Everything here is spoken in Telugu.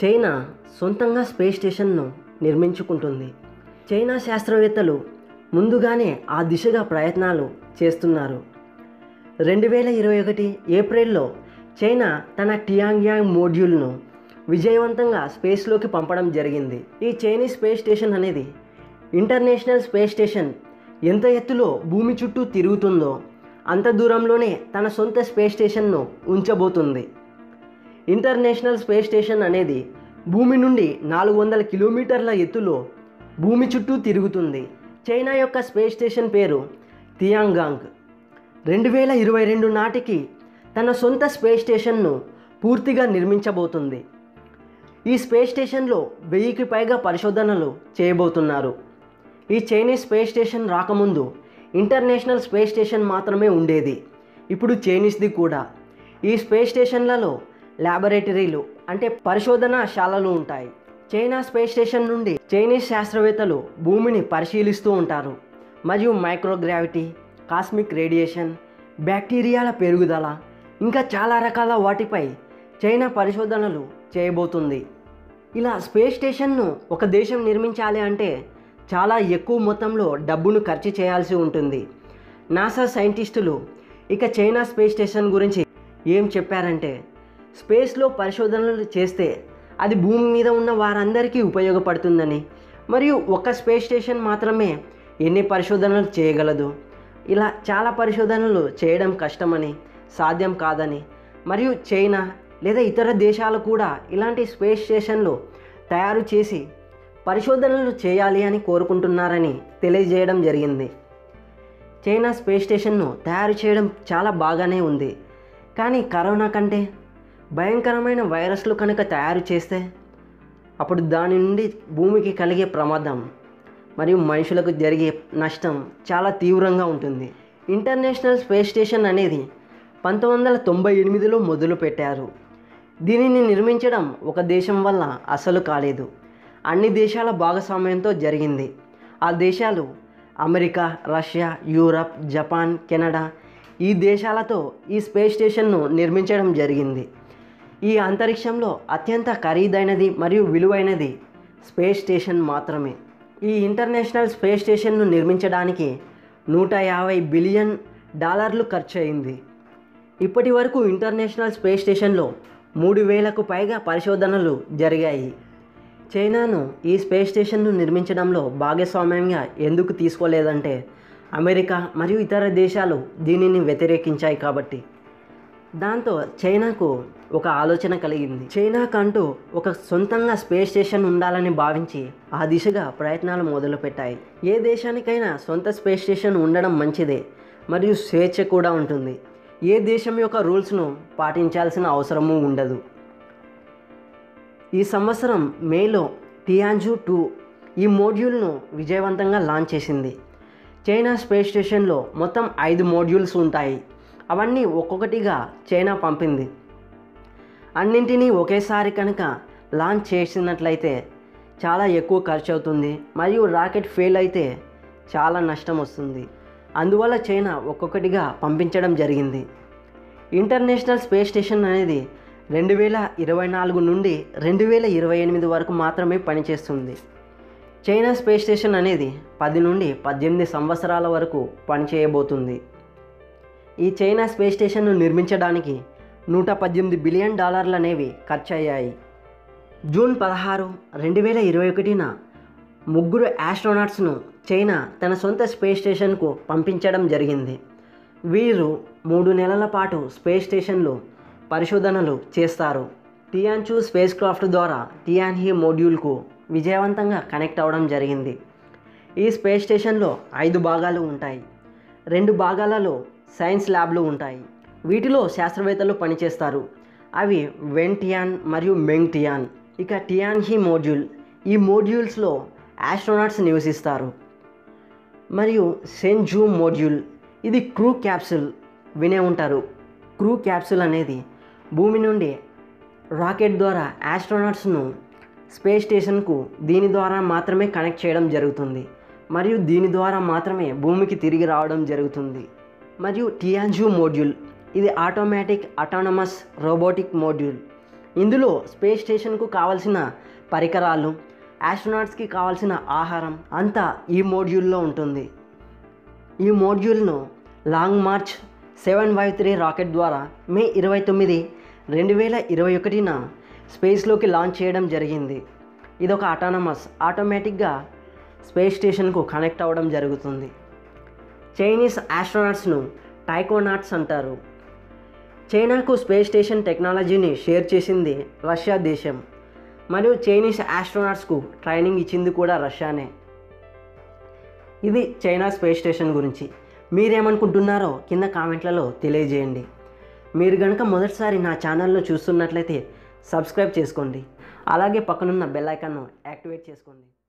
చైనా సొంతంగా స్పేస్ స్టేషన్ను నిర్మించుకుంటుంది చైనా శాస్త్రవేత్తలు ముందుగానే ఆ దిశగా ప్రయత్నాలు చేస్తున్నారు రెండు వేల ఇరవై ఒకటి ఏప్రిల్లో చైనా తన టియాంగ్యాంగ్ మోడ్యూల్ను విజయవంతంగా స్పేస్లోకి పంపడం జరిగింది ఈ చైనీస్ స్పేస్ స్టేషన్ అనేది ఇంటర్నేషనల్ స్పేస్ స్టేషన్ ఎంత ఎత్తులో భూమి చుట్టూ తిరుగుతుందో అంత దూరంలోనే తన సొంత స్పేస్ స్టేషన్ను ఉంచబోతుంది ఇంటర్నేషనల్ స్పేస్ స్టేషన్ అనేది భూమి నుండి నాలుగు వందల కిలోమీటర్ల ఎత్తులో భూమి చుట్టూ తిరుగుతుంది చైనా యొక్క స్పేస్ స్టేషన్ పేరు తియాంగాంగ్ రెండు వేల ఇరవై రెండు నాటికి తన సొంత స్పేస్ స్టేషన్ను పూర్తిగా నిర్మించబోతుంది ఈ స్పేస్ స్టేషన్లో వెయ్యికి పైగా పరిశోధనలు చేయబోతున్నారు ఈ చైనీస్ స్పేస్ స్టేషన్ రాకముందు ఇంటర్నేషనల్ స్పేస్ స్టేషన్ మాత్రమే ఉండేది ఇప్పుడు చైనీస్ది కూడా ఈ స్పేస్ స్టేషన్లలో ల్యాబొరేటరీలు అంటే పరిశోధనాశాలలు ఉంటాయి చైనా స్పేస్ స్టేషన్ నుండి చైనీస్ శాస్త్రవేత్తలు భూమిని పరిశీలిస్తూ ఉంటారు మరియు మైక్రోగ్రావిటీ కాస్మిక్ రేడియేషన్ బ్యాక్టీరియాల పెరుగుదల ఇంకా చాలా రకాల వాటిపై చైనా పరిశోధనలు చేయబోతుంది ఇలా స్పేస్ స్టేషన్ను ఒక దేశం నిర్మించాలి అంటే చాలా ఎక్కువ మొత్తంలో డబ్బును ఖర్చు చేయాల్సి ఉంటుంది నాసా సైంటిస్టులు ఇక చైనా స్పేస్ స్టేషన్ గురించి ఏం చెప్పారంటే స్పేస్లో పరిశోధనలు చేస్తే అది భూమి మీద ఉన్న వారందరికీ ఉపయోగపడుతుందని మరియు ఒక స్పేస్ స్టేషన్ మాత్రమే ఎన్ని పరిశోధనలు చేయగలదు ఇలా చాలా పరిశోధనలు చేయడం కష్టమని సాధ్యం కాదని మరియు చైనా లేదా ఇతర దేశాలు కూడా ఇలాంటి స్పేస్ స్టేషన్లు తయారు చేసి పరిశోధనలు చేయాలి అని కోరుకుంటున్నారని తెలియజేయడం జరిగింది చైనా స్పేస్ స్టేషన్ను తయారు చేయడం చాలా బాగానే ఉంది కానీ కరోనా కంటే భయంకరమైన వైరస్లు కనుక తయారు చేస్తే అప్పుడు దాని నుండి భూమికి కలిగే ప్రమాదం మరియు మనుషులకు జరిగే నష్టం చాలా తీవ్రంగా ఉంటుంది ఇంటర్నేషనల్ స్పేస్ స్టేషన్ అనేది పంతొమ్మిది వందల తొంభై ఎనిమిదిలో మొదలుపెట్టారు దీనిని నిర్మించడం ఒక దేశం వల్ల అసలు కాలేదు అన్ని దేశాల భాగస్వామ్యంతో జరిగింది ఆ దేశాలు America Russia Europe Japan Canada ఈ దేశాలతో ఈ స్పేస్ స్టేషన్ను నిర్మించడం జరిగింది ఈ అంతరిక్షంలో అత్యంత ఖరీదైనది మరియు విలువైనది స్పేస్ స్టేషన్ మాత్రమే ఈ ఇంటర్నేషనల్ స్పేస్ స్టేషన్ను నిర్మించడానికి నూట యాభై బిలియన్ డాలర్లు ఖర్చు అయింది ఇప్పటి వరకు ఇంటర్నేషనల్ స్పేస్ స్టేషన్లో మూడు వేలకు పైగా పరిశోధనలు జరిగాయి చైనాను ఈ స్పేస్ స్టేషన్ను నిర్మించడంలో భాగస్వామ్యంగా ఎందుకు తీసుకోలేదంటే అమెరికా మరియు ఇతర దేశాలు దీనిని వ్యతిరేకించాయి కాబట్టి దాంతో చైనాకు ఒక ఆలోచన కలిగింది చైనాకంటూ ఒక సొంతంగా స్పేస్ స్టేషన్ ఉండాలని భావించి ఆ దిశగా ప్రయత్నాలు మొదలుపెట్టాయి ఏ దేశానికైనా సొంత స్పేస్ స్టేషన్ ఉండడం మంచిదే మరియు స్వేచ్ఛ కూడా ఉంటుంది ఏ దేశం యొక్క రూల్స్ను పాటించాల్సిన అవసరము ఉండదు ఈ సంవత్సరం మేలో టియాన్జు టూ ఈ మోడ్యూల్ను విజయవంతంగా లాంచ్ చేసింది చైనా స్పేస్ స్టేషన్లో మొత్తం ఐదు మోడ్యూల్స్ ఉంటాయి అవన్నీ ఒక్కొక్కటిగా చైనా పంపింది అన్నింటినీ ఒకేసారి కనుక లాంచ్ చేసినట్లయితే చాలా ఎక్కువ ఖర్చు అవుతుంది మరియు రాకెట్ ఫెయిల్ అయితే చాలా నష్టం వస్తుంది అందువల్ల చైనా ఒక్కొక్కటిగా పంపించడం జరిగింది ఇంటర్నేషనల్ స్పేస్ స్టేషన్ అనేది రెండు వేల ఇరవై నాలుగు నుండి రెండు వేల ఇరవై ఎనిమిది వరకు మాత్రమే పనిచేస్తుంది చైనా స్పేస్ స్టేషన్ అనేది పది నుండి పద్దెనిమిది సంవత్సరాల వరకు పనిచేయబోతుంది ఈ చైనా స్పేస్ స్టేషన్ను నిర్మించడానికి నూట పద్దెనిమిది బిలియన్ డాలర్లు అనేవి ఖర్చు అయ్యాయి జూన్ పదహారు రెండు వేల ఇరవై ఒకటిన ముగ్గురు ఆస్ట్రోనాట్స్ను చైనా తన సొంత స్పేస్ స్టేషన్కు పంపించడం జరిగింది వీరు మూడు నెలల పాటు స్పేస్ స్టేషన్లో పరిశోధనలు చేస్తారు టియాన్చు స్పేస్ క్రాఫ్ట్ ద్వారా టియాన్హీ మోడ్యూల్కు విజయవంతంగా కనెక్ట్ అవ్వడం జరిగింది ఈ స్పేస్ స్టేషన్లో ఐదు భాగాలు ఉంటాయి రెండు భాగాలలో సైన్స్ ల్యాబ్లు ఉంటాయి వీటిలో శాస్త్రవేత్తలు పనిచేస్తారు అవి వెన్ టియాన్ మరియు మెంగ్ టియాన్ ఇక టియాన్హీ మోడ్యూల్ ఈ మోడ్యూల్స్లో ఆస్ట్రోనాట్స్ నివసిస్తారు మరియు సెంజూ మోడ్యూల్ ఇది క్రూ క్యాప్సుల్ వినే ఉంటారు క్రూ క్యాప్సుల్ అనేది భూమి నుండి రాకెట్ ద్వారా ఆస్ట్రోనాట్స్ను స్పేస్ స్టేషన్కు దీని ద్వారా మాత్రమే కనెక్ట్ చేయడం జరుగుతుంది మరియు దీని ద్వారా మాత్రమే భూమికి తిరిగి రావడం జరుగుతుంది మరియు టియాన్జూ మోడ్యూల్ ఇది ఆటోమేటిక్ అటానమస్ రోబోటిక్ మోడ్యూల్ ఇందులో స్పేస్ స్టేషన్కు కావాల్సిన పరికరాలు ఆస్ట్రోనాట్స్కి కావాల్సిన ఆహారం అంతా ఈ మోడ్యూల్లో ఉంటుంది ఈ మోడ్యూల్ను long march seven five three rocket ద్వారా మే ఇరవై తొమ్మిది రెండు వేల ఇరవై ఒకటిన స్పేస్లోకి లాంచ్ చేయడం జరిగింది ఇదొక అటానమస్ ఆటోమేటిక్గా స్పేస్ స్టేషన్కు కనెక్ట్ అవ్వడం జరుగుతుంది చైనీస్ ఆస్ట్రోనాట్స్ను టైకోనాట్స్ అంటారు చైనాకు స్పేస్ స్టేషన్ టెక్నాలజీని షేర్ చేసింది రష్యా దేశం మరియు చైనీస్ ఆస్ట్రోనాట్స్కు ట్రైనింగ్ ఇచ్చింది కూడా రష్యానే ఇది చైనా స్పేస్ స్టేషన్ గురించి మీరేమనుకుంటున్నారో కింద కామెంట్లలో తెలియజేయండి మీరు కనుక మొదటిసారి నా ఛానల్లో చూస్తున్నట్లయితే సబ్స్క్రైబ్ చేసుకోండి అలాగే పక్కనున్న బెల్ ఐకాన్ను యాక్టివేట్ చేసుకోండి